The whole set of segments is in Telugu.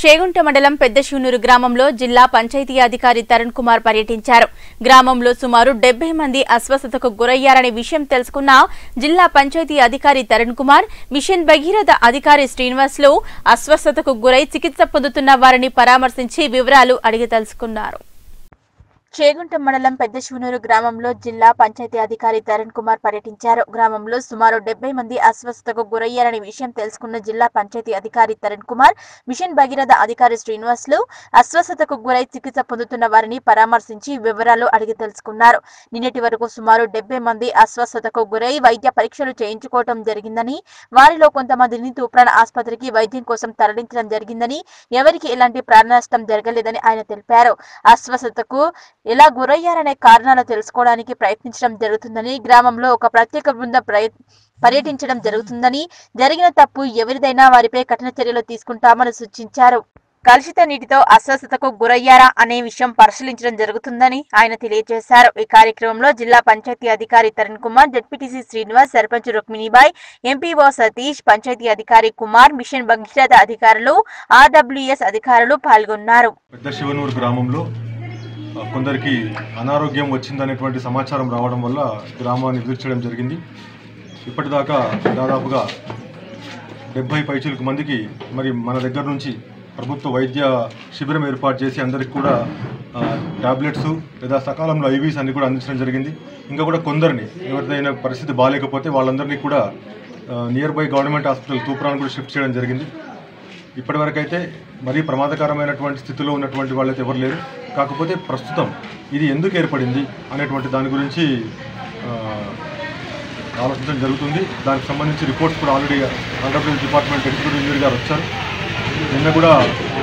చేగుంట మండలం పెద్దశూనూరు గ్రామంలో జిల్లా పంచాయతీ అధికారి తరుణ్ కుమార్ పర్యటించారు గ్రామంలో సుమారు డెబ్బై మంది అస్వస్థతకు గురయ్యారనే విషయం తెలుసుకున్న జిల్లా పంచాయతీ అధికారి తరుణ్ కుమార్ మిషన్ భగీరథ అధికారి శ్రీనివాస్లు అస్వస్థతకు గురై చికిత్స పొందుతున్న వారిని పరామర్శించి వివరాలు అడిగి తెలుసుకున్నారు చేగుంట మండలం పెద్ద శివనూరు గ్రామంలో జిల్లా పంచాయతీ అధికారి తరుణ్ కుమార్ పర్యటించారు గ్రామంలో సుమారు డెబ్బై మంది అస్వస్థతకు గురయ్యారనే విషయం తెలుసుకున్న జిల్లా పంచాయతీ అధికారి తరుణ్ కుమార్ మిషన్ భగీరథ అధికారి శ్రీనివాసులు అస్వస్థతకు గురై చికిత్స పొందుతున్న వారిని పరామర్శించి వివరాలు అడిగి తెలుసుకున్నారు నిన్నటి వరకు సుమారు డెబ్బై మంది అస్వస్థతకు గురై వైద్య పరీక్షలు చేయించుకోవటం జరిగిందని వారిలో కొంతమందిని తూప్రాణ ఆసుపత్రికి వైద్యం కోసం తరలించడం జరిగిందని ఎవరికి ఎలాంటి ప్రాణ నష్టం జరగలేదని ఆయన తెలిపారు అస్వస్థతకు ఎలా గురయ్యారనే కారణాలు తెలుసుకోవడానికి ప్రయత్నించడం జరుగుతుందని గ్రామంలో ఒక ప్రత్యేక బృందం ప్రయ- పర్యటించడం జరుగుతుందని జరిగిన తప్పు ఎవరిదైనా వారిపై కఠిన చర్యలు తీసుకుంటామని సూచించారు కలుషిత నీటితో అస్వస్థతకు గురయ్యారా అనే విషయం పరిశీలించడం జరుగుతుందని ఆయన తెలియజేశారు ఈ కార్యక్రమంలో జిల్లా పంచాయతీ అధికారి తరుణ్ కుమార్ జడ్పీటీసీ శ్రీనివాస్ సర్పంచ్ రుక్మిణిబాయ్ ఎంపీఓ సతీష్ పంచాయతీ అధికారి కుమార్ మిషన్ భగీరథ అధికారులు ఆర్డబ్ల్యూఎస్ అధికారులు పాల్గొన్నారు పెద్ద శివనూరు గ్రామంలో ఆ, కొందరికి అనారోగ్యం వచ్చిందనేటువంటి సమాచారం రావడం వల్ల గ్రామాన్ని విజిట్ చేయడం జరిగింది ఇప్పటిదాకా దాదాపుగా డెబ్బై పైచులకు మందికి మరి మన దగ్గర నుంచి ప్రభుత్వ వైద్య శిబిరం ఏర్పాటు చేసి అందరికి కూడా టాబ్లెట్స్ లేదా సకాలంలో ఐవీస్ అన్ని కూడా అందించడం జరిగింది ఇంకా కూడా కొందరిని ఎవరిదైనా పరిస్థితి బాగాలేకపోతే వాళ్ళందరినీ కూడా near by government hospital Toopran కూడా షిఫ్ట్ చేయడం జరిగింది ఇప్పటివరకు అయితే మరీ ప్రమాదకరమైనటువంటి స్థితిలో ఉన్నటువంటి వాళ్ళైతే ఎవరు లేరు కాకపోతే ప్రస్తుతం ఇది ఎందుకు ఏర్పడింది అనేటువంటి దాని గురించి ఆ, ఆలోచించడం జరుగుతుంది దానికి సంబంధించి రిపోర్ట్స్ కూడా already Andhra Pradesh department executive engineer గారు వచ్చారు నిన్న కూడా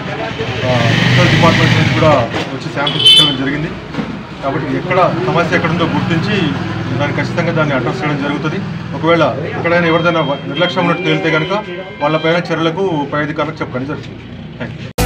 సోషల్ డిపార్ట్మెంట్ నుంచి కూడా వచ్చి శాంపిల్స్ తీసుకెళ్ళడం జరిగింది కాబట్టి ఎక్కడ సమస్య ఎక్కడుందో గుర్తించి దాన్ని ఖచ్చితంగా దాన్ని అడ్రస్ చేయడం జరుగుతుంది ఒకవేళ ఎక్కడైనా ఎవరిదైనా నిర్లక్ష్యం ఉన్నట్టు తేలితే కనుక వాళ్ళపైన చర్యలకు పై అధికారులకు చెప్పడం జరుగుతుంది థ్యాంక్ యూ